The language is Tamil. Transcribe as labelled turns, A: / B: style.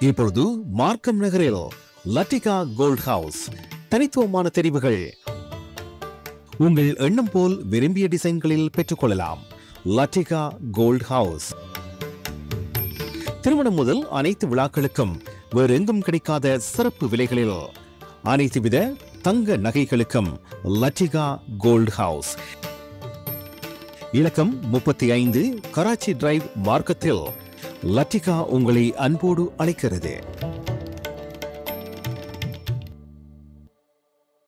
A: இப்பொழுது மார்க்கம் நகரில் லட்டிகா கோல்ட் ஹவுஸ் தனித்துவமான தெரிவுகள் உங்கள் எண்ணம் போல் விரும்பிய டிசைன்களில் பெற்றுக்கொள்ளலாம் லட்டிகா கோல்ட் ஹவுஸ் திருமணம் முதல் அனைத்து விழாக்களுக்கும் வேறெங்கும் கிடைக்காத சிறப்பு விலைகளில் அனைத்து வித தங்க நகைகளுக்கும் லட்டிகா கோல்ட் ஹவுஸ் இலக்கம் முப்பத்தி ஐந்து கராச்சி டிரைவ் மார்க்கத்தில் லட்டிகா உங்களை அன்போடு அழைக்கிறது